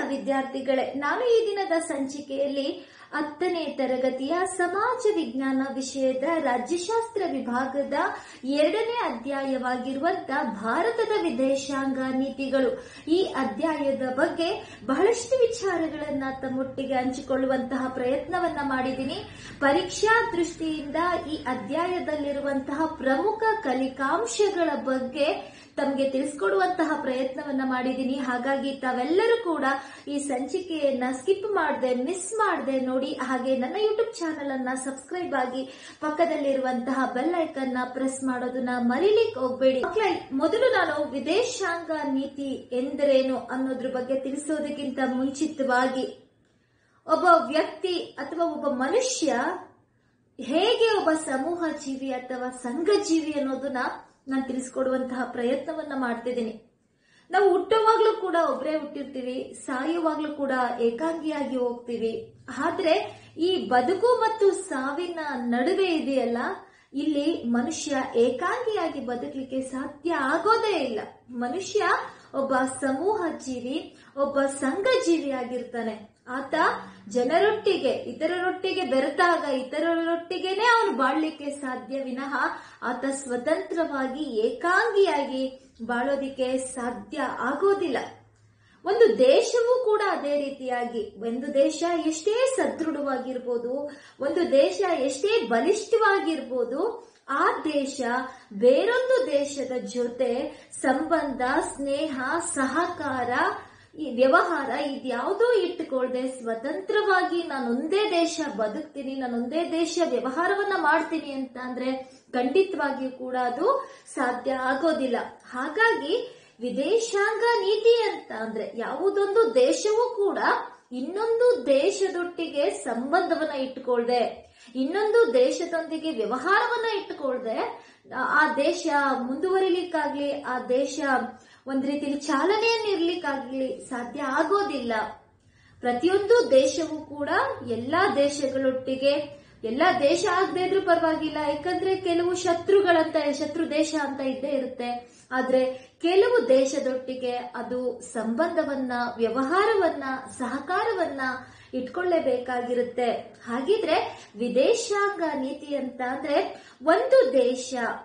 ವಿದ್ಯಾರ್ಥಿಗಳೇ ನಾನು ಈ ದಿನದ ಸಂಚಿಕೆಯಲ್ಲಿ ಹತ್ತನೇ ತರಗತಿಯ ಸಮಾಜ ವಿಜ್ಞಾನ ವಿಷಯದ ರಾಜ್ಯಶಾಸ್ತ್ರ ವಿಭಾಗದ ಎರಡನೇ ಅಧ್ಯಾಯವಾಗಿರುವಂತ ಭಾರತದ ವಿದೇಶಾಂಗ ನೀತಿಗಳು ಈ ಅಧ್ಯಾಯದ ಬಗ್ಗೆ ಬಹಳಷ್ಟು ವಿಚಾರಗಳನ್ನ ತಮ್ಮೊಟ್ಟಿಗೆ ಹಂಚಿಕೊಳ್ಳುವಂತಹ ಪ್ರಯತ್ನವನ್ನ ಮಾಡಿದ್ದೀನಿ ಪರೀಕ್ಷಾ ದೃಷ್ಟಿಯಿಂದ ಈ ಅಧ್ಯಾಯದಲ್ಲಿರುವಂತಹ ಪ್ರಮುಖ ಕಲಿಕಾಂಶಗಳ ಬಗ್ಗೆ ತಮಗೆ ತಿಳಿಸ್ಕೊಡುವಂತಹ ಪ್ರಯತ್ನವನ್ನ ಮಾಡಿದ್ದೀನಿ ಹಾಗಾಗಿ ತಾವೆಲ್ಲರೂ ಕೂಡ ಈ ಸಂಚಿಕೆಯನ್ನ ಸ್ಕಿಪ್ ಮಾಡದೆ ಮಿಸ್ ಮಾಡದೆ ನೋಡಿ ಹಾಗೆ ನನ್ನ ಯೂಟ್ಯೂಬ್ ಚಾನೆಲ್ ಅನ್ನ ಸಬ್ಸ್ಕ್ರೈಬ್ ಆಗಿ ಪಕ್ಕದಲ್ಲಿರುವಂತಹ ಬೆಲ್ ಐಕನ್ ನ ಪ್ರೆಸ್ ಮಾಡೋದನ್ನ ಮರಿಲಿಕ್ಕೆ ಹೋಗ್ಬೇಡಿ ಮಕ್ಕಳೇ, ಮೊದಲು ನಾನು ವಿದೇಶಾಂಗ ನೀತಿ ಎಂದರೇನು ಅನ್ನೋದ್ರ ಬಗ್ಗೆ ತಿಳಿಸೋದಕ್ಕಿಂತ ಮುಂಚಿತವಾಗಿ ಒಬ್ಬ ವ್ಯಕ್ತಿ ಅಥವಾ ಒಬ್ಬ ಮನುಷ್ಯ ಹೇಗೆ ಒಬ್ಬ ಸಮೂಹ ಜೀವಿ ಅಥವಾ ಸಂಘ ಜೀವಿ ಅನ್ನೋದನ್ನ ನಾನು ತಿಳಿಸ್ಕೊಡುವಂತಹ ಪ್ರಯತ್ನವನ್ನ ಮಾಡ್ತಿದ್ದೀನಿ ನಾವು ಹುಟ್ಟುವಾಗ್ಲೂ ಕೂಡ ಒಬ್ಬರೇ ಹುಟ್ಟಿರ್ತೀವಿ ಸಾಯುವಾಗ್ಲೂ ಕೂಡ ಏಕಾಂಗಿಯಾಗಿ ಹೋಗ್ತೀವಿ ಆದ್ರೆ ಈ ಬದುಕು ಮತ್ತು ಸಾವಿನ ನಡುವೆ ಇದೆಯಲ್ಲ ಇಲ್ಲಿ ಮನುಷ್ಯ ಏಕಾಂಗಿಯಾಗಿ ಬದುಕಲಿಕ್ಕೆ ಸಾಧ್ಯ ಆಗೋದೇ ಇಲ್ಲ ಮನುಷ್ಯ ಒಬ್ಬ ಸಮೂಹ ಜೀವಿ ಒಬ್ಬ ಸಂಘ ಜೀವಿ ಆಗಿರ್ತಾನೆ ಆತ ಜನರೊಟ್ಟಿಗೆ ಇತರರೊಟ್ಟಿಗೆ ಬೆರೆತಾಗ ಇತರರೊಟ್ಟಿಗೆನೆ ಅವನು ಬಾಳ್ಲಿಕ್ಕೆ ಸಾಧ್ಯ ವಿನಃ ಆತ ಸ್ವತಂತ್ರವಾಗಿ ಏಕಾಂಗಿಯಾಗಿ ಬಾಳೋದಿಕ್ಕೆ ಸಾಧ್ಯ ಆಗೋದಿಲ್ಲ ಒಂದು ದೇಶವೂ ಕೂಡ ಅದೇ ರೀತಿಯಾಗಿ ಒಂದು ದೇಶ ಎಷ್ಟೇ ಸದೃಢವಾಗಿರ್ಬೋದು ಒಂದು ದೇಶ ಎಷ್ಟೇ ಬಲಿಷ್ಠವಾಗಿರ್ಬೋದು ಆ ದೇಶ ಬೇರೊಂದು ದೇಶದ ಜೊತೆ ಸಂಬಂಧ ಸ್ನೇಹ ಸಹಕಾರ ಈ ವ್ಯವಹಾರ ಇದ್ಯಾವುದೋ ಇಟ್ಟುಕೊಳ್ಳದೆ ಸ್ವತಂತ್ರವಾಗಿ ನಾನೊಂದೇ ದೇಶ ಬದುಕ್ತೀನಿ ನಾನೊಂದೇ ದೇಶ ವ್ಯವಹಾರವನ್ನ ಮಾಡ್ತೀನಿ ಅಂತ ಅಂದ್ರೆ ಖಂಡಿತವಾಗಿಯೂ ಕೂಡ ಅದು ಸಾಧ್ಯ ಆಗೋದಿಲ್ಲ ಹಾಗಾಗಿ ವಿದೇಶಾಂಗ ನೀತಿ ಅಂತ ಅಂದ್ರೆ ಯಾವುದೊಂದು ದೇಶವೂ ಕೂಡ ಇನ್ನೊಂದು ದೇಶದೊಟ್ಟಿಗೆ ಸಂಬಂಧವನ್ನ ಇಟ್ಟುಕೊಳ್ದೆ ಇನ್ನೊಂದು ದೇಶದೊಂದಿಗೆ ವ್ಯವಹಾರವನ್ನ ಇಟ್ಟುಕೊಳ್ದೆ ಆ ದೇಶ ಮುಂದುವರಿಲಿಕ್ಕಾಗ್ಲಿ ಆ ದೇಶ ಒಂದ್ ರೀತಿಯಲ್ಲಿ ಚಾಲನೆಯನ್ನು ಇರ್ಲಿಕ್ಕಾಗ್ಲಿ ಸಾಧ್ಯ ಆಗೋದಿಲ್ಲ ಪ್ರತಿಯೊಂದು ದೇಶವೂ ಕೂಡ ಎಲ್ಲಾ ದೇಶಗಳೊಟ್ಟಿಗೆ ಎಲ್ಲಾ ದೇಶ ಆಗದೆ ಇದ್ರೂ ಪರವಾಗಿಲ್ಲ ಯಾಕಂದ್ರೆ ಕೆಲವು ಶತ್ರುಗಳಂತ ಶತ್ರು ದೇಶ ಅಂತ ಇದ್ದೇ ಇರುತ್ತೆ ಆದ್ರೆ ಕೆಲವು ದೇಶದೊಟ್ಟಿಗೆ ಅದು ಸಂಬಂಧವನ್ನ ವ್ಯವಹಾರವನ್ನ ಸಹಕಾರವನ್ನ ಇಟ್ಕೊಳ್ಳೇಬೇಕಾಗಿರುತ್ತೆ ಹಾಗಿದ್ರೆ ವಿದೇಶಾಂಗ ನೀತಿ ಅಂತ ಅಂದ್ರೆ ಒಂದು ದೇಶ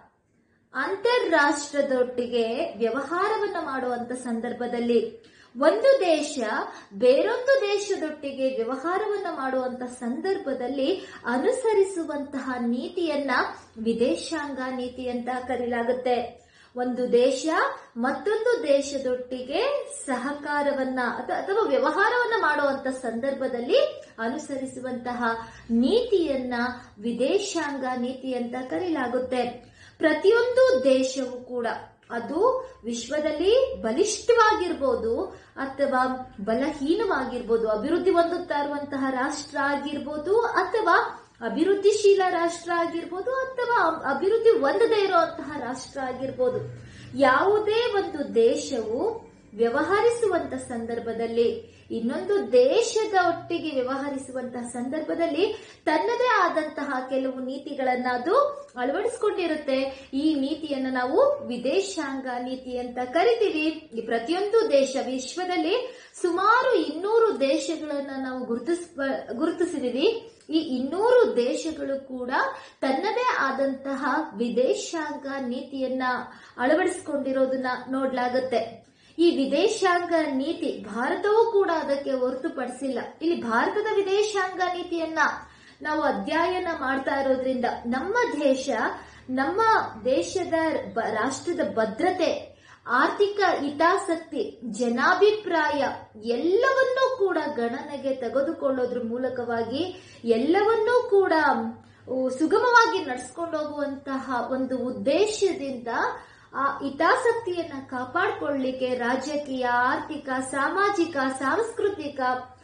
ಅಂತಾರಾಷ್ಟ್ರದೊಟ್ಟಿಗೆ ವ್ಯವಹಾರವನ್ನ ಮಾಡುವಂತ ಸಂದರ್ಭದಲ್ಲಿ ಒಂದು ದೇಶ ಬೇರೊಂದು ದೇಶದೊಟ್ಟಿಗೆ ವ್ಯವಹಾರವನ್ನ ಮಾಡುವಂತ ಸಂದರ್ಭದಲ್ಲಿ ಅನುಸರಿಸುವಂತಹ ನೀತಿಯನ್ನ ವಿದೇಶಾಂಗ ನೀತಿ ಅಂತ ಕರೆಯಲಾಗುತ್ತೆ ಒಂದು ದೇಶ ಮತ್ತೊಂದು ದೇಶದೊಟ್ಟಿಗೆ ಸಹಕಾರವನ್ನ ಅಥ- ಅಥವಾ ವ್ಯವಹಾರವನ್ನ ಮಾಡುವಂತ ಸಂದರ್ಭದಲ್ಲಿ ಅನುಸರಿಸುವಂತಹ ನೀತಿಯನ್ನ ವಿದೇಶಾಂಗ ನೀತಿ ಅಂತ ಕರೆಯಲಾಗುತ್ತೆ ಪ್ರತಿಯೊಂದು ದೇಶವೂ ಕೂಡ ಅದು ವಿಶ್ವದಲ್ಲಿ ಬಲಿಷ್ಠವಾಗಿರ್ಬೋದು ಅಥವಾ ಬಲಹೀನವಾಗಿರ್ಬೋದು ಅಭಿವೃದ್ಧಿ ಹೊಂದುತ್ತಾ ಇರುವಂತಹ ರಾಷ್ಟ್ರ ಆಗಿರ್ಬೋದು ಅಥವಾ ಅಭಿವೃದ್ಧಿಶೀಲ ರಾಷ್ಟ್ರ ಆಗಿರ್ಬೋದು ಅಥವಾ ಅಭಿವೃದ್ಧಿ ಹೊಂದದೇ ಇರುವಂತಹ ರಾಷ್ಟ್ರ ಆಗಿರ್ಬೋದು ಯಾವುದೇ ಒಂದು ದೇಶವು ವ್ಯವಹರಿಸುವಂತ ಸಂದರ್ಭದಲ್ಲಿ ಇನ್ನೊಂದು ದೇಶದ ಒಟ್ಟಿಗೆ ವ್ಯವಹರಿಸುವಂತಹ ಸಂದರ್ಭದಲ್ಲಿ ತನ್ನದೇ ಆದಂತಹ ಕೆಲವು ನೀತಿಗಳನ್ನ ಅದು ಅಳವಡಿಸಿಕೊಂಡಿರುತ್ತೆ ಈ ನೀತಿಯನ್ನ ನಾವು ವಿದೇಶಾಂಗ ನೀತಿ ಅಂತ ಕರಿತೀವಿ ಈ ಪ್ರತಿಯೊಂದು ದೇಶ ವಿಶ್ವದಲ್ಲಿ ಸುಮಾರು ಇನ್ನೂರು ದೇಶಗಳನ್ನ ನಾವು ಗುರುತಿಸ್ ಗುರುತಿಸಿದೀವಿ ಈ ಇನ್ನೂರು ದೇಶಗಳು ಕೂಡ ತನ್ನದೇ ಆದಂತಹ ವಿದೇಶಾಂಗ ನೀತಿಯನ್ನ ಅಳವಡಿಸಿಕೊಂಡಿರೋದನ್ನ ನೋಡ್ಲಾಗತ್ತೆ ಈ ವಿದೇಶಾಂಗ ನೀತಿ ಭಾರತವೂ ಕೂಡ ಅದಕ್ಕೆ ಹೊರತುಪಡಿಸಿಲ್ಲ ಇಲ್ಲಿ ಭಾರತದ ವಿದೇಶಾಂಗ ನೀತಿಯನ್ನ ನಾವು ಅಧ್ಯಯನ ಮಾಡ್ತಾ ಇರೋದ್ರಿಂದ ನಮ್ಮ ದೇಶ ನಮ್ಮ ದೇಶದ ಬ- ರಾಷ್ಟ್ರದ ಭದ್ರತೆ ಆರ್ಥಿಕ ಹಿತಾಸಕ್ತಿ ಜನಾಭಿಪ್ರಾಯ ಎಲ್ಲವನ್ನೂ ಕೂಡ ಗಣನೆಗೆ ತೆಗೆದುಕೊಳ್ಳೋದ್ರ ಮೂಲಕವಾಗಿ ಎಲ್ಲವನ್ನೂ ಕೂಡ ಉ, ಸುಗಮವಾಗಿ ನಡ್ಸ್ಕೊಂಡು ಹೋಗುವಂತಹ ಒಂದು ಉದ್ದೇಶದಿಂದ ಆ ಹಿತಾಸಕ್ತಿಯನ್ನ ಕಾಪಾಡಿಕೊಳ್ಳಿಕ್ಕೆ ರಾಜಕೀಯ ಆರ್ಥಿಕ ಸಾಮಾಜಿಕ ಸಾಂಸ್ಕೃತಿಕ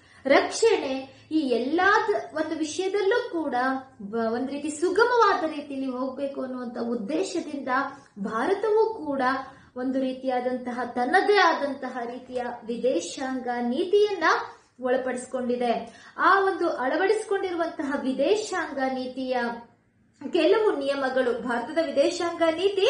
ರಕ್ಷಣೆ ಈ ಎಲ್ಲಾ ಒಂದು ವಿಷಯದಲ್ಲೂ ಕೂಡ ಬ- ಒಂದ್ ರೀತಿ ಸುಗಮವಾದ ರೀತಿಯಲ್ಲಿ ಹೋಗ್ಬೇಕು ಅನ್ನುವಂತ ಉದ್ದೇಶದಿಂದ ಭಾರತವೂ ಕೂಡ ಒಂದು ರೀತಿಯಾದಂತಹ ತನ್ನದೇ ಆದಂತಹ ರೀತಿಯ ವಿದೇಶಾಂಗ ನೀತಿಯನ್ನ ಒಳಪಡಿಸಿಕೊಂಡಿದೆ ಆ ಒಂದು ಅಳವಡಿಸಿಕೊಂಡಿರುವಂತಹ ವಿದೇಶಾಂಗ ನೀತಿಯ ಕೆಲವು ನಿಯಮಗಳು ಭಾರತದ ವಿದೇಶಾಂಗ ನೀತಿ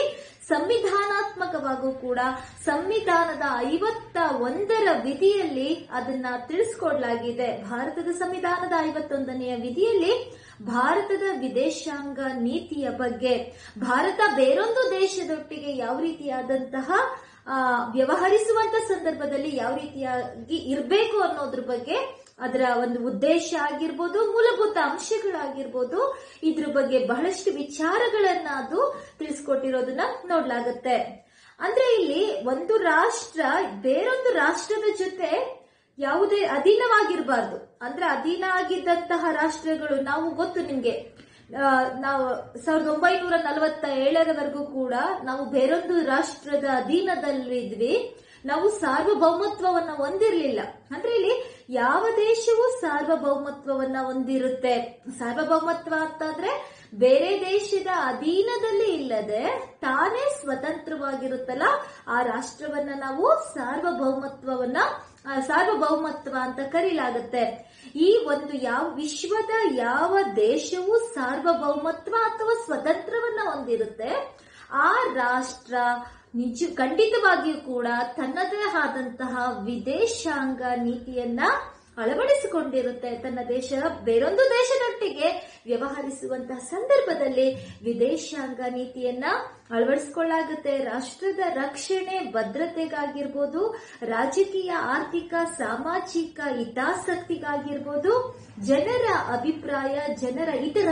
ಸಂವಿಧಾನಾತ್ಮಕವಾಗೂ ಕೂಡ ಸಂವಿಧಾನದ ಐವತ್ತ ಒಂದರ ವಿಧಿಯಲ್ಲಿ ಅದನ್ನ ತಿಳಿಸ್ಕೊಡ್ಲಾಗಿದೆ ಭಾರತದ ಸಂವಿಧಾನದ ಐವತ್ತೊಂದನೆಯ ವಿಧಿಯಲ್ಲಿ ಭಾರತದ ವಿದೇಶಾಂಗ ನೀತಿಯ ಬಗ್ಗೆ ಭಾರತ ಬೇರೊಂದು ದೇಶದೊಟ್ಟಿಗೆ ಯಾವ ರೀತಿಯಾದಂತಹ ಆ, ವ್ಯವಹರಿಸುವಂತ ಸಂದರ್ಭದಲ್ಲಿ ಯಾವ ರೀತಿಯಾಗಿ ಇರಬೇಕು ಅನ್ನೋದ್ರ ಬಗ್ಗೆ ಅದರ ಒಂದು ಉದ್ದೇಶ ಆಗಿರ್ಬೋದು ಮೂಲಭೂತ ಅಂಶಗಳಾಗಿರ್ಬೋದು ಇದ್ರ ಬಗ್ಗೆ ಬಹಳಷ್ಟು ವಿಚಾರಗಳನ್ನ ಅದು ತಿಳಿಸ್ಕೊಟ್ಟಿರೋದನ್ನ ನೋಡ್ಲಾಗತ್ತೆ ಅಂದ್ರೆ ಇಲ್ಲಿ ಒಂದು ರಾಷ್ಟ್ರ ಬೇರೊಂದು ರಾಷ್ಟ್ರದ ಜೊತೆ ಯಾವುದೇ ಅಧೀನವಾಗಿರಬಾರ್ದು ಅಂದ್ರೆ ಅಧೀನ ಆಗಿದ್ದಂತಹ ರಾಷ್ಟ್ರಗಳು ನಾವು ಗೊತ್ತು ನಿಮ್ಗೆ ಆ, ನಾವು ಸಾವಿರದ ಒಂಬೈನೂರ ನಲವತ್ತ ಏಳರವರೆಗೂ ಕೂಡ ನಾವು ಬೇರೊಂದು ರಾಷ್ಟ್ರದ ಅಧೀನದಲ್ಲಿದ್ವಿ ನಾವು ಸಾರ್ವಭೌಮತ್ವವನ್ನ ಹೊಂದಿರ್ಲಿಲ್ಲ ಅಂದ್ರೆ ಇಲ್ಲಿ ಯಾವ ದೇಶವೂ ಸಾರ್ವಭೌಮತ್ವವನ್ನ ಹೊಂದಿರುತ್ತೆ ಸಾರ್ವಭೌಮತ್ವ ಅಂತಂದ್ರೆ ಬೇರೆ ದೇಶದ ಅಧೀನದಲ್ಲಿ ಇಲ್ಲದೆ ತಾನೇ ಸ್ವತಂತ್ರವಾಗಿರುತ್ತಲ್ಲ ಆ ರಾಷ್ಟ್ರವನ್ನ ನಾವು ಸಾರ್ವಭೌಮತ್ವವನ್ನ ಆ, ಸಾರ್ವಭೌಮತ್ವ ಅಂತ ಕರೀಲಾಗುತ್ತೆ ಈ ಒಂದು ಯಾವ ವಿಶ್ವದ ಯಾವ ದೇಶವೂ ಸಾರ್ವಭೌಮತ್ವ ಅಥವಾ ಸ್ವತಂತ್ರವನ್ನ ಹೊಂದಿರುತ್ತೆ ಆ ರಾಷ್ಟ್ರ ನಿಜ ಖಂಡಿತವಾಗಿಯೂ ಕೂಡ ತನ್ನದೇ ಆದಂತಹ ವಿದೇಶಾಂಗ ನೀತಿಯನ್ನ ಅಳವಡಿಸಿಕೊಂಡಿರುತ್ತೆ ತನ್ನ ದೇಶ ಬೇರೊಂದು ದೇಶದೊಟ್ಟಿಗೆ ವ್ಯವಹರಿಸುವಂತಹ ಸಂದರ್ಭದಲ್ಲಿ ವಿದೇಶಾಂಗ ನೀತಿಯನ್ನ ಅಳವಡಿಸಿಕೊಳ್ಳಾಗುತ್ತೆ ರಾಷ್ಟ್ರದ ರಕ್ಷಣೆ ಭದ್ರತೆಗಾಗಿರ್ಬೋದು ರಾಜಕೀಯ ಆರ್ಥಿಕ ಸಾಮಾಜಿಕ ಹಿತಾಸಕ್ತಿಗಾಗಿರ್ಬೋದು ಜನರ ಅಭಿಪ್ರಾಯ ಜನರ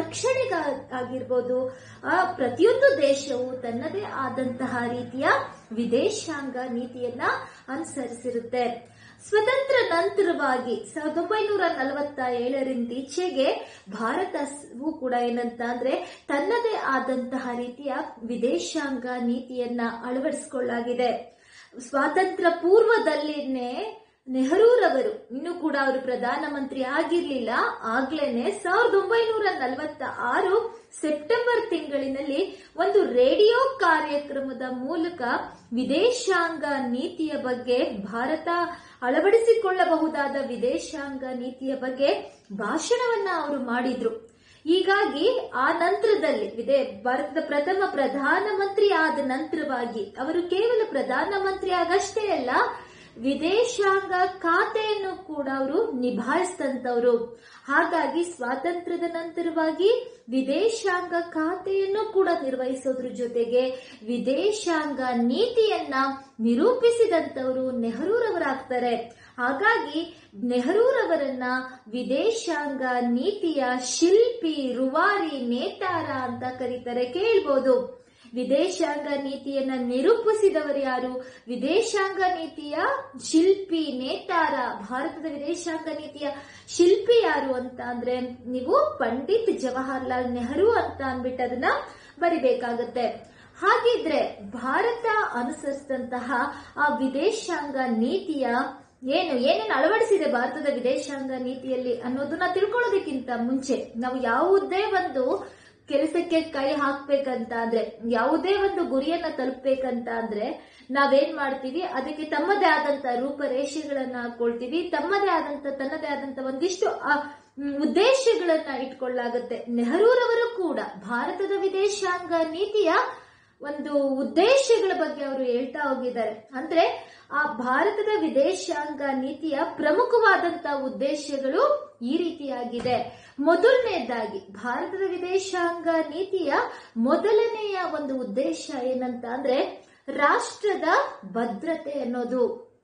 ಹಿತರಕ್ಷಣೆಗಾಗಿರ್ಬೋದು ಆ ಪ್ರತಿಯೊಂದು ದೇಶವು ತನ್ನದೇ ಆದಂತಹ ರೀತಿಯ ವಿದೇಶಾಂಗ ನೀತಿಯನ್ನ ಅನುಸರಿಸಿರುತ್ತೆ ಸ್ವತಂತ್ರ ನಂತರವಾಗಿ ಸಾವಿರದ ಒಂಬೈನೂರ ನಲವತ್ತ ಏಳರಿಂದ ಈಚೆಗೆ ಭಾರತವು ಕೂಡ ಏನಂತ ಅಂದ್ರೆ ತನ್ನದೇ ಆದಂತಹ ರೀತಿಯ ವಿದೇಶಾಂಗ ನೀತಿಯನ್ನ ಅಳವಡಿಸಿಕೊಳ್ಳಲಾಗಿದೆ ಸ್ವಾತಂತ್ರ್ಯ ಪೂರ್ವದಲ್ಲಿನೇ ನೆಹರೂರವರು ಇನ್ನೂ ಕೂಡ ಅವರು ಪ್ರಧಾನಮಂತ್ರಿ ಆಗಿರ್ಲಿಲ್ಲ ಆಗ್ಲೇನೆ ಸಾವಿರದ ಒಂಬೈನೂರ ನಲವತ್ತ ಆರು ಸೆಪ್ಟೆಂಬರ್ ತಿಂಗಳಿನಲ್ಲಿ ಒಂದು ರೇಡಿಯೋ ಕಾರ್ಯಕ್ರಮದ ಮೂಲಕ ವಿದೇಶಾಂಗ ನೀತಿಯ ಬಗ್ಗೆ ಭಾರತ ಅಳವಡಿಸಿಕೊಳ್ಳಬಹುದಾದ ವಿದೇಶಾಂಗ ನೀತಿಯ ಬಗ್ಗೆ ಭಾಷಣವನ್ನ ಅವರು ಮಾಡಿದ್ರು ಹೀಗಾಗಿ ಆ ನಂತರದಲ್ಲಿ ವಿದೇ ಭಾರತದ ಪ್ರಥಮ ಪ್ರಧಾನಮಂತ್ರಿ ಆದ ನಂತರವಾಗಿ ಅವರು ಕೇವಲ ಪ್ರಧಾನಮಂತ್ರಿ ಆಗಷ್ಟೇ ಅಲ್ಲ ವಿದೇಶಾಂಗ ಖಾತೆಯನ್ನು ಕೂಡ ಅವರು ನಿಭಾಯಿಸಿದಂತವ್ರು ಹಾಗಾಗಿ ಸ್ವಾತಂತ್ರ್ಯದ ನಂತರವಾಗಿ ವಿದೇಶಾಂಗ ಖಾತೆಯನ್ನು ಕೂಡ ನಿರ್ವಹಿಸೋದ್ರ ಜೊತೆಗೆ ವಿದೇಶಾಂಗ ನೀತಿಯನ್ನ ನಿರೂಪಿಸಿದಂತವರು ನೆಹರೂರವರಾಗ್ತಾರೆ ಹಾಗಾಗಿ ನೆಹರೂರವರನ್ನ ವಿದೇಶಾಂಗ ನೀತಿಯ ಶಿಲ್ಪಿ ರುವಾರಿ ನೇತಾರ ಅಂತ ಕರೀತಾರೆ ಕೇಳ್ಬೋದು ವಿದೇಶಾಂಗ ನೀತಿಯನ್ನ ನಿರೂಪಿಸಿದವರು ಯಾರು ವಿದೇಶಾಂಗ ನೀತಿಯ ಶಿಲ್ಪಿ ನೇತಾರ ಭಾರತದ ವಿದೇಶಾಂಗ ನೀತಿಯ ಶಿಲ್ಪಿ ಯಾರು ಅಂತ ಅಂದ್ರೆ ನೀವು ಪಂಡಿತ್ ಜವಾಹರ್ಲಾಲ್ ನೆಹರು ಅಂತ ಅಂದ್ಬಿಟ್ಟು ಅದನ್ನ ಬರಿಬೇಕಾಗತ್ತೆ ಹಾಗಿದ್ರೆ ಭಾರತ ಅನುಸರಿಸಿದಂತಹ ಆ ವಿದೇಶಾಂಗ ನೀತಿಯ ಏನು ಏನೇನು ಅಳವಡಿಸಿದೆ ಭಾರತದ ವಿದೇಶಾಂಗ ನೀತಿಯಲ್ಲಿ ಅನ್ನೋದನ್ನ ತಿಳ್ಕೊಳ್ಳೋದಕ್ಕಿಂತ ಮುಂಚೆ ನಾವು ಯಾವುದೇ ಒಂದು ಕೆಲಸಕ್ಕೆ ಕೈ ಹಾಕ್ಬೇಕಂತ ಅಂದ್ರೆ ಯಾವುದೇ ಒಂದು ಗುರಿಯನ್ನ ತಲುಪಬೇಕಂತ ಅಂದ್ರೆ ನಾವೇನ್ ಮಾಡ್ತೀವಿ ಅದಕ್ಕೆ ತಮ್ಮದೇ ಆದಂತ ರೂಪರೇಷೆಗಳನ್ನ ಹಾಕೊಳ್ತೀವಿ ತಮ್ಮದೇ ಆದಂತ ತನ್ನದೇ ಆದಂತ ಒಂದಿಷ್ಟು ಆ, ಮ್, ಉದ್ದೇಶಗಳನ್ನ ಇಟ್ಕೊಳ್ಳಾಗುತ್ತೆ ನೆಹರೂರವರು ಕೂಡ ಭಾರತದ ವಿದೇಶಾಂಗ ನೀತಿಯ ಒಂದು ಉದ್ದೇಶಗಳ ಬಗ್ಗೆ ಅವರು ಹೇಳ್ತಾ ಹೋಗಿದ್ದಾರೆ ಅಂದ್ರೆ ಆ ಭಾರತದ ವಿದೇಶಾಂಗ ನೀತಿಯ ಪ್ರಮುಖವಾದಂತಹ ಉದ್ದೇಶಗಳು ಈ ರೀತಿಯಾಗಿದೆ ಮೊದಲನೇದಾಗಿ ಭಾರತದ ವಿದೇಶಾಂಗ ನೀತಿಯ ಮೊದಲನೆಯ ಒಂದು ಉದ್ದೇಶ ಏನಂತ ಅಂದ್ರೆ ರಾಷ್ಟ್ರದ ಭದ್ರತೆ ಅನ್ನೋದು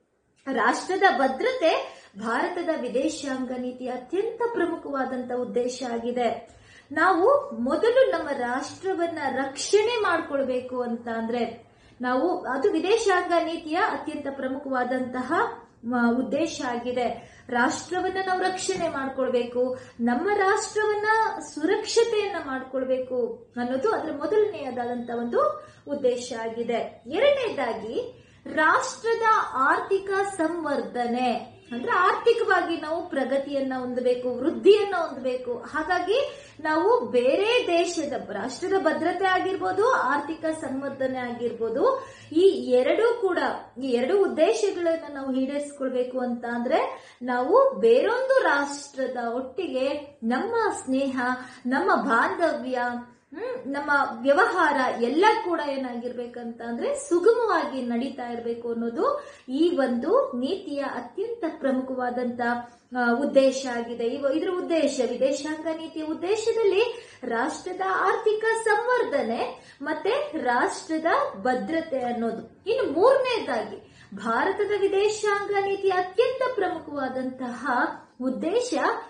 ರಾಷ್ಟ್ರದ ಭದ್ರತೆ ಭಾರತದ ವಿದೇಶಾಂಗ ನೀತಿಯ ಅತ್ಯಂತ ಪ್ರಮುಖವಾದಂತ ಉದ್ದೇಶ ಆಗಿದೆ ನಾವು ಮೊದಲು ನಮ್ಮ ರಾಷ್ಟ್ರವನ್ನ ರಕ್ಷಣೆ ಮಾಡ್ಕೊಳ್ಬೇಕು ಅಂತ ಅಂದ್ರೆ ನಾವು ಅದು ವಿದೇಶಾಂಗ ನೀತಿಯ ಅತ್ಯಂತ ಪ್ರಮುಖವಾದಂತಹ ಮ, ಉದ್ದೇಶ ಆಗಿದೆ ರಾಷ್ಟ್ರವನ್ನ ನಾವು ರಕ್ಷಣೆ ಮಾಡ್ಕೊಳ್ಬೇಕು ನಮ್ಮ ರಾಷ್ಟ್ರವನ್ನ ಸುರಕ್ಷತೆಯನ್ನ ಮಾಡ್ಕೊಳ್ಬೇಕು ಅನ್ನೋದು ಅದರ ಮೊದಲನೆಯದಾದಂತ ಒಂದು ಉದ್ದೇಶ ಆಗಿದೆ ಎರಡನೇದಾಗಿ ರಾಷ್ಟ್ರದ ಆರ್ಥಿಕ ಸಂವರ್ಧನೆ ಅಂದ್ರೆ ಆರ್ಥಿಕವಾಗಿ ನಾವು ಪ್ರಗತಿಯನ್ನ ಹೊಂದಬೇಕು ವೃದ್ಧಿಯನ್ನ ಹೊಂದಬೇಕು ಹಾಗಾಗಿ ನಾವು ಬೇರೆ ದೇಶದ ರಾಷ್ಟ್ರದ ಭದ್ರತೆ ಆಗಿರ್ಬೋದು ಆರ್ಥಿಕ ಸಂವರ್ಧನೆ ಆಗಿರ್ಬೋದು ಈ ಎರಡೂ ಕೂಡ ಈ ಎರಡು ಉದ್ದೇಶಗಳನ್ನ ನಾವು ಈಡೇರಿಸ್ಕೊಳ್ಬೇಕು ಅಂತ ಅಂದ್ರೆ ನಾವು ಬೇರೊಂದು ರಾಷ್ಟ್ರದ ಒಟ್ಟಿಗೆ ನಮ್ಮ ಸ್ನೇಹ ನಮ್ಮ ಬಾಂಧವ್ಯ ಹ್ಮ್ ನಮ್ಮ ವ್ಯವಹಾರ ಎಲ್ಲ ಕೂಡ ಏನಾಗಿರ್ಬೇಕಂತ ಅಂದ್ರೆ ಸುಗಮವಾಗಿ ನಡೀತಾ ಇರಬೇಕು ಅನ್ನೋದು ಈ ಒಂದು ನೀತಿಯ ಅತ್ಯಂತ ಪ್ರಮುಖವಾದಂತ ಆ, ಉದ್ದೇಶ ಆಗಿದೆ ಇವ- ಇದರ ಉದ್ದೇಶ ವಿದೇಶಾಂಗ ನೀತಿಯ ಉದ್ದೇಶದಲ್ಲಿ ರಾಷ್ಟ್ರದ ಆರ್ಥಿಕ ಸಂವರ್ಧನೆ ಮತ್ತೆ ರಾಷ್ಟ್ರದ ಭದ್ರತೆ ಅನ್ನೋದು ಇನ್ನು ಮೂರನೇದಾಗಿ ಭಾರತದ ವಿದೇಶಾಂಗ ನೀತಿಯ ಅತ್ಯಂತ ಪ್ರಮುಖವಾದಂತಹ ಉದ್ದೇಶ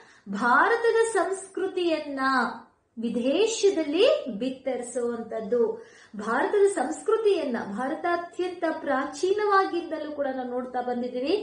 ಭಾರತದ ಸಂಸ್ಕೃತಿಯನ್ನ ವಿದೇಶದಲ್ಲಿ ಬಿತ್ತರಿಸುವಂತದ್ದು ಭಾರತದ ಸಂಸ್ಕೃತಿಯನ್ನ ಭಾರತ ಅತ್ಯಂತ ಪ್ರಾಚೀನವಾಗಿಂದಲೂ ಕೂಡ ನಾವು ನೋಡ್ತಾ ಬಂದಿದ್ದೀವಿ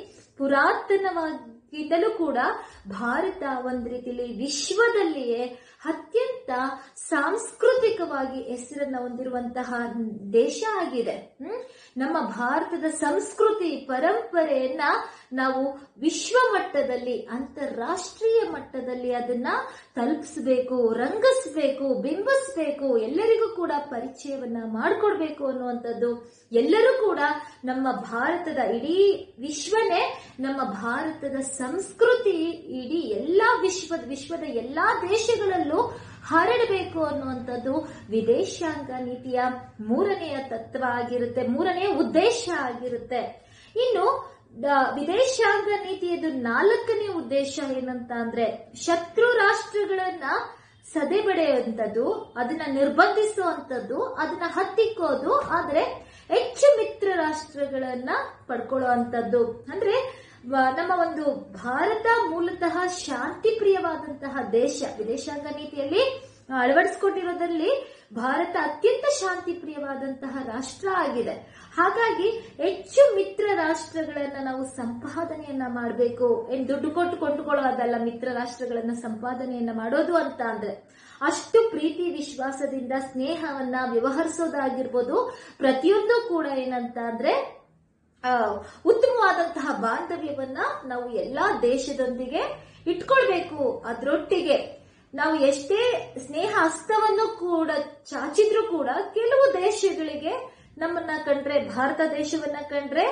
ಪುರಾತನವಾಗಿದ್ದಲೂ ಕೂಡ ಭಾರತ ಒಂದ್ ರೀತಿಯಲ್ಲಿ ವಿಶ್ವದಲ್ಲಿಯೇ ಅತ್ಯಂತ ಸಾಂಸ್ಕೃತಿಕವಾಗಿ ಹೆಸರನ್ನ ಹೊಂದಿರುವಂತಹ ದೇಶ ಆಗಿದೆ ಹ್ಮ್ ನಮ್ಮ ಭಾರತದ ಸಂಸ್ಕೃತಿ ಪರಂಪರೆಯನ್ನ ನಾವು ವಿಶ್ವ ಮಟ್ಟದಲ್ಲಿ ಅಂತಾರಾಷ್ಟ್ರೀಯ ಮಟ್ಟದಲ್ಲಿ ಅದನ್ನ ತಲುಪಿಸಬೇಕು ರಂಗಿಸಬೇಕು ಬಿಂಬಿಸಬೇಕು ಎಲ್ಲರಿಗೂ ಕೂಡ ಪರಿಚಯವನ್ನ ಮಾಡಿಕೊಡ್ಬೇಕು ಅನ್ನುವಂಥದ್ದು ಎಲ್ಲರೂ ಕೂಡ ನಮ್ಮ ಭಾರತದ ಇಡೀ ವಿಶ್ವನೇ ನಮ್ಮ ಭಾರತದ ಸಂಸ್ಕೃತಿ ಇಡೀ ಎಲ್ಲಾ ವಿಶ್ವದ ವಿಶ್ವದ ಎಲ್ಲಾ ದೇಶಗಳಲ್ಲೂ ಹರಡಬೇಕು ಅನ್ನುವಂಥದ್ದು ವಿದೇಶಾಂಗ ನೀತಿಯ ಮೂರನೆಯ ತತ್ವ ಆಗಿರುತ್ತೆ ಮೂರನೆಯ ಉದ್ದೇಶ ಆಗಿರುತ್ತೆ ಇನ್ನು ದ- ವಿದೇಶಾಂಗ ನೀತಿಯದು ನಾಲ್ಕನೇ ಉದ್ದೇಶ ಏನಂತ ಅಂದ್ರೆ ಶತ್ರು ರಾಷ್ಟ್ರಗಳನ್ನ ಸದೆಬಡೆಯುವಂಥದ್ದು ಅದನ್ನ ನಿರ್ಬಂಧಿಸುವಂಥದ್ದು ಅದನ್ನ ಹತ್ತಿಕ್ಕೋದು ಆದ್ರೆ ಹೆಚ್ಚು ಮಿತ್ರ ರಾಷ್ಟ್ರಗಳನ್ನ ಪಡ್ಕೊಳ್ಳುವಂಥದ್ದು ಅಂದ್ರೆ ವ- ನಮ್ಮ ಒಂದು ಭಾರತ ಮೂಲತಃ ಶಾಂತಿ ಪ್ರಿಯವಾದಂತಹ ದೇಶ ವಿದೇಶಾಂಗ ನೀತಿಯಲ್ಲಿ ಅಳವಡಿಸಿಕೊಂಡಿರೋದ್ರಲ್ಲಿ ಭಾರತ ಅತ್ಯಂತ ಶಾಂತಿ ಪ್ರಿಯವಾದಂತಹ ರಾಷ್ಟ್ರ ಆಗಿದೆ ಹಾಗಾಗಿ ಹೆಚ್ಚು ಮಿತ್ರ ರಾಷ್ಟ್ರಗಳನ್ನ ನಾವು ಸಂಪಾದನೆಯನ್ನ ಮಾಡಬೇಕು ಏನ್ ದುಡ್ಡು ಕೊಟ್ಟು ಕೊಂಡುಕೊಳ್ಳೋದಲ್ಲ ಮಿತ್ರ ರಾಷ್ಟ್ರಗಳನ್ನ ಸಂಪಾದನೆಯನ್ನ ಮಾಡೋದು ಅಂತ ಅಂದ್ರೆ ಅಷ್ಟು ಪ್ರೀತಿ ವಿಶ್ವಾಸದಿಂದ ಸ್ನೇಹವನ್ನ ವ್ಯವಹರಿಸೋದಾಗಿರ್ಬೋದು ಪ್ರತಿಯೊಂದು ಕೂಡ ಏನಂತ ಅಂದ್ರೆ ಆ, ಉತ್ತಮವಾದಂತಹ ಬಾಂಧವ್ಯವನ್ನ ನಾವು ಎಲ್ಲಾ ದೇಶದೊಂದಿಗೆ ಇಟ್ಕೊಳ್ಬೇಕು ಅದರೊಟ್ಟಿಗೆ ನಾವು ಎಷ್ಟೇ ಸ್ನೇಹ ಹಸ್ತವನ್ನು ಕೂಡ ಚಾಚಿದ್ರೂ ಕೂಡ ಕೆಲವು ದೇಶಗಳಿಗೆ ನಮ್ಮನ್ನ ಕಂಡ್ರೆ ಭಾರತ ದೇಶವನ್ನ ಕಂಡ್ರೆ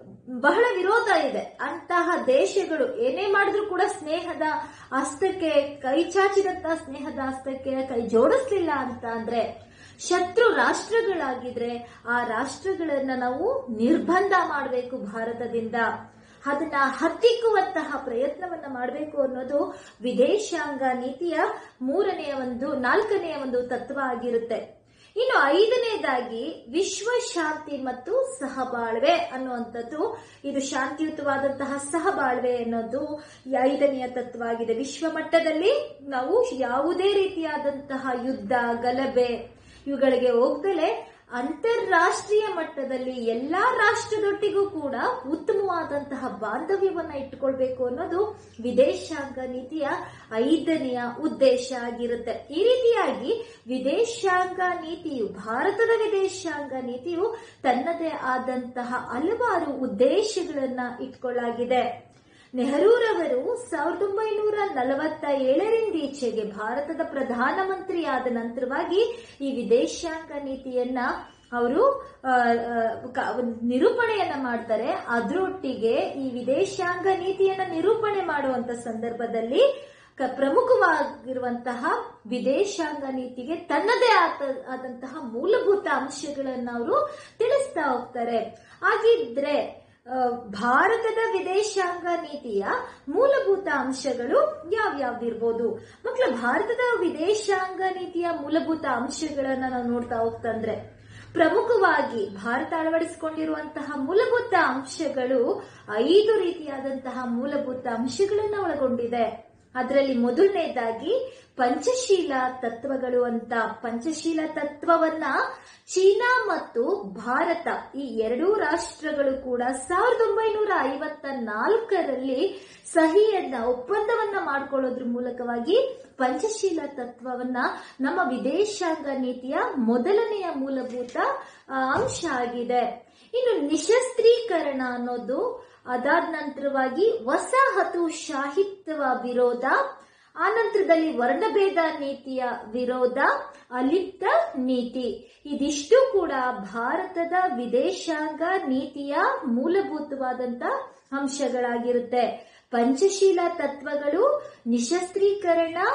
ಬಹಳ ವಿರೋಧ ಇದೆ ಅಂತಹ ದೇಶಗಳು ಏನೇ ಮಾಡಿದ್ರು ಕೂಡ ಸ್ನೇಹದ ಹಸ್ತಕ್ಕೆ ಕೈ ಚಾಚಿದಂತಹ ಸ್ನೇಹದ ಹಸ್ತಕ್ಕೆ ಕೈ ಜೋಡಿಸ್ಲಿಲ್ಲ ಅಂತ ಅಂದ್ರೆ ಶತ್ರು ರಾಷ್ಟ್ರಗಳಾಗಿದ್ರೆ ಆ ರಾಷ್ಟ್ರಗಳನ್ನ ನಾವು ನಿರ್ಬಂಧ ಮಾಡಬೇಕು ಭಾರತದಿಂದ ಅದನ್ನ ಹತ್ತಿಕ್ಕುವಂತಹ ಪ್ರಯತ್ನವನ್ನ ಮಾಡಬೇಕು ಅನ್ನೋದು ವಿದೇಶಾಂಗ ನೀತಿಯ ಮೂರನೆಯ ಒಂದು ನಾಲ್ಕನೆಯ ಒಂದು ತತ್ವ ಆಗಿರುತ್ತೆ ಇನ್ನು ಐದನೇದಾಗಿ ವಿಶ್ವ ಶಾಂತಿ ಮತ್ತು ಸಹಬಾಳ್ವೆ ಅನ್ನುವಂಥದ್ದು ಇದು ಶಾಂತಿಯುತವಾದಂತಹ ಸಹಬಾಳ್ವೆ ಅನ್ನೋದು ಈ ಐದನೆಯ ತತ್ವ ಆಗಿದೆ ವಿಶ್ವ ಮಟ್ಟದಲ್ಲಿ ನಾವು ಯಾವುದೇ ರೀತಿಯಾದಂತಹ ಯುದ್ಧ ಗಲಭೆ ಇವುಗಳಿಗೆ ಹೋಗ್ದಲೆ ಅಂತಾರಾಷ್ಟ್ರೀಯ ಮಟ್ಟದಲ್ಲಿ ಎಲ್ಲಾ ರಾಷ್ಟ್ರದೊಟ್ಟಿಗೂ ಕೂಡ ಉತ್ತಮವಾದಂತಹ ಬಾಂಧವ್ಯವನ್ನ ಇಟ್ಟುಕೊಳ್ಬೇಕು ಅನ್ನೋದು ವಿದೇಶಾಂಗ ನೀತಿಯ ಐದನೆಯ ಉದ್ದೇಶ ಆಗಿರುತ್ತೆ ಈ ರೀತಿಯಾಗಿ ವಿದೇಶಾಂಗ ನೀತಿಯು ಭಾರತದ ವಿದೇಶಾಂಗ ನೀತಿಯು ತನ್ನದೇ ಆದಂತಹ ಹಲವಾರು ಉದ್ದೇಶಗಳನ್ನ ಇಟ್ಕೊಳ್ಳಾಗಿದೆ ನೆಹರೂರವರು ಸಾವಿರದ ಒಂಬೈನೂರ ನಲವತ್ತ ಏಳರಿಂದೀಚೆಗೆ ಭಾರತದ ಪ್ರಧಾನಮಂತ್ರಿಯಾದ ನಂತರವಾಗಿ ಈ ವಿದೇಶಾಂಗ ನೀತಿಯನ್ನ ಅವರು ಆ, ಆ, ಕ- ಒಂದು ನಿರೂಪಣೆಯನ್ನ ಮಾಡ್ತಾರೆ ಅದರೊಟ್ಟಿಗೆ ಈ ವಿದೇಶಾಂಗ ನೀತಿಯನ್ನ ನಿರೂಪಣೆ ಮಾಡುವಂತ ಸಂದರ್ಭದಲ್ಲಿ ಕ- ಪ್ರಮುಖವಾಗಿರುವಂತಹ ವಿದೇಶಾಂಗ ನೀತಿಗೆ ತನ್ನದೇ ಆದ ಆದಂತಹ ಮೂಲಭೂತ ಅಂಶಗಳನ್ನ ಅವರು ತಿಳಿಸ್ತಾ ಹೋಗ್ತಾರೆ ಹಾಗಿದ್ರೆ ಆ, ಭಾರತದ ವಿದೇಶಾಂಗ ನೀತಿಯ ಮೂಲಭೂತ ಅಂಶಗಳು ಯಾವ್ಯಾವ್ದಿರ್ಬೋದು ಮಕ್ಕಳ ಭಾರತದ ವಿದೇಶಾಂಗ ನೀತಿಯ ಮೂಲಭೂತ ಅಂಶಗಳನ್ನ ನಾವು ನೋಡ್ತಾ ಹೋಗ್ತಂದ್ರೆ ಪ್ರಮುಖವಾಗಿ ಭಾರತ ಅಳವಡಿಸಿಕೊಂಡಿರುವಂತಹ ಮೂಲಭೂತ ಅಂಶಗಳು ಐದು ರೀತಿಯಾದಂತಹ ಮೂಲಭೂತ ಅಂಶಗಳನ್ನ ಒಳಗೊಂಡಿದೆ ಅದರಲ್ಲಿ ಮೊದಲನೇದಾಗಿ ಪಂಚಶೀಲ ತತ್ವಗಳು ಅಂತ ಪಂಚಶೀಲ ತತ್ವವನ್ನ ಚೀನಾ ಮತ್ತು ಭಾರತ ಈ ಎರಡೂ ರಾಷ್ಟ್ರಗಳು ಕೂಡ ಸಾವಿರದ ಒಂಬೈನೂರ ಐವತ್ತ ನಾಲ್ಕರಲ್ಲಿ ಸಹಿಯನ್ನ ಒಪ್ಪಂದವನ್ನ ಮಾಡ್ಕೊಳ್ಳೋದ್ರ ಮೂಲಕವಾಗಿ ಪಂಚಶೀಲ ತತ್ವವನ್ನ ನಮ್ಮ ವಿದೇಶಾಂಗ ನೀತಿಯ ಮೊದಲನೆಯ ಮೂಲಭೂತ ಆ, ಅಂಶ ಆಗಿದೆ ಇನ್ನು ನಿಶಸ್ತ್ರೀಕರಣ ಅನ್ನೋದು ಅದಾದ ನಂತರವಾಗಿ ವಸಾಹತು ಶಾಹಿತ್ವ ವಿರೋಧ ಆನಂತರದಲ್ಲಿ ವರ್ಣಭೇದ ನೀತಿಯ ವಿರೋಧ ಅಲಿಪ್ತ ನೀತಿ ಇದಿಷ್ಟು ಕೂಡ ಭಾರತದ ವಿದೇಶಾಂಗ ನೀತಿಯ ಮೂಲಭೂತವಾದಂತ ಅಂಶಗಳಾಗಿರುತ್ತೆ ಪಂಚಶೀಲ ತತ್ವಗಳು ನಿಶಸ್ತ್ರೀಕರಣ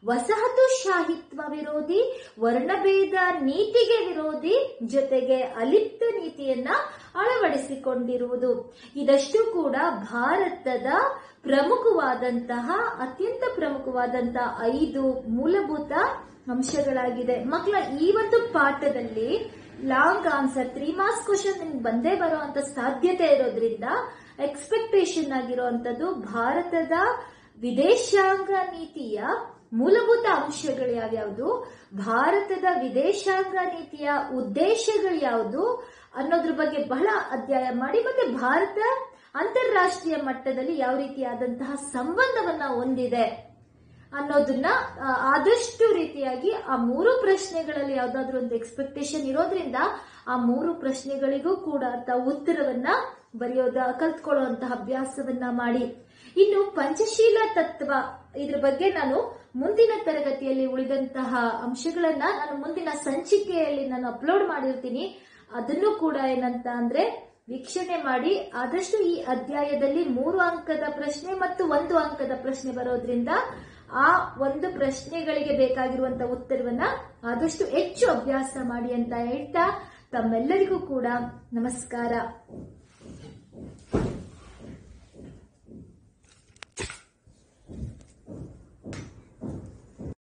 ವಸಾಹತುಶಾಹಿತ್ವ ವಿರೋಧಿ ವರ್ಣಭೇದ ನೀತಿಗೆ ವಿರೋಧಿ ಜೊತೆಗೆ ಅಲಿಪ್ತ ನೀತಿಯನ್ನ ಅಳವಡಿಸಿಕೊಂಡಿರುವುದು ಇದಷ್ಟು ಕೂಡ ಭಾರತದ ಪ್ರಮುಖವಾದಂತಹ ಅತ್ಯಂತ ಪ್ರಮುಖವಾದಂತಹ ಐದು ಮೂಲಭೂತ ಅಂಶಗಳಾಗಿದೆ ಮಕ್ಕಳ ಈ ಒಂದು ಪಾಠದಲ್ಲಿ long answer three marks question ನಿಮ್ಗೆ ಬಂದೇ ಬರೋ ಅಂತ ಸಾಧ್ಯತೆ ಇರೋದ್ರಿಂದ ಎಕ್ಸ್ಪೆಕ್ಟೇಷನ್ ಆಗಿರುವಂತದ್ದು ಭಾರತದ ವಿದೇಶಾಂಗ ನೀತಿಯ ಮೂಲಭೂತ ಅಂಶಗಳು ಯಾವ್ಯಾವುದು ಭಾರತದ ವಿದೇಶಾಂಗ ನೀತಿಯ ಉದ್ದೇಶಗಳು ಯಾವುದು ಅನ್ನೋದ್ರ ಬಗ್ಗೆ ಬಹಳ ಅಧ್ಯಯನ ಮಾಡಿ ಮತ್ತೆ ಭಾರತ ಅಂತಾರಾಷ್ಟ್ರೀಯ ಮಟ್ಟದಲ್ಲಿ ಯಾವ ರೀತಿಯಾದಂತಹ ಸಂಬಂಧವನ್ನ ಹೊಂದಿದೆ ಅನ್ನೋದನ್ನ ಆ, ಆದಷ್ಟು ರೀತಿಯಾಗಿ ಆ ಮೂರು ಪ್ರಶ್ನೆಗಳಲ್ಲಿ ಯಾವ್ದಾದ್ರು ಒಂದು ಎಕ್ಸ್ಪೆಕ್ಟೇಷನ್ ಇರೋದ್ರಿಂದ ಆ ಮೂರು ಪ್ರಶ್ನೆಗಳಿಗೂ ಕೂಡ ತಾವು ಉತ್ತರವನ್ನ ಬರೆಯೋದ ಕಲ್ತ್ಕೊಳ್ಳುವಂತಹ ಅಭ್ಯಾಸವನ್ನ ಮಾಡಿ ಇನ್ನು ಪಂಚಶೀಲ ತತ್ವ ಇದ್ರ ಬಗ್ಗೆ ನಾನು ಮುಂದಿನ ತರಗತಿಯಲ್ಲಿ ಉಳಿದಂತಹ ಅಂಶಗಳನ್ನ ನಾನು ಮುಂದಿನ ಸಂಚಿಕೆಯಲ್ಲಿ ನಾನು ಅಪ್ಲೋಡ್ ಮಾಡಿರ್ತೀನಿ ಅದನ್ನು ಕೂಡ ಏನಂತ ಅಂದ್ರೆ ವೀಕ್ಷಣೆ ಮಾಡಿ ಆದಷ್ಟು ಈ ಅಧ್ಯಾಯದಲ್ಲಿ ಮೂರು ಅಂಕದ ಪ್ರಶ್ನೆ ಮತ್ತು ಒಂದು ಅಂಕದ ಪ್ರಶ್ನೆ ಬರೋದ್ರಿಂದ ಆ ಒಂದು ಪ್ರಶ್ನೆಗಳಿಗೆ ಬೇಕಾಗಿರುವಂತ ಉತ್ತರವನ್ನ ಆದಷ್ಟು ಹೆಚ್ಚು ಅಭ್ಯಾಸ ಮಾಡಿ ಅಂತ ಹೇಳ್ತಾ ತಮ್ಮೆಲ್ಲರಿಗೂ ಕೂಡ ನಮಸ್ಕಾರ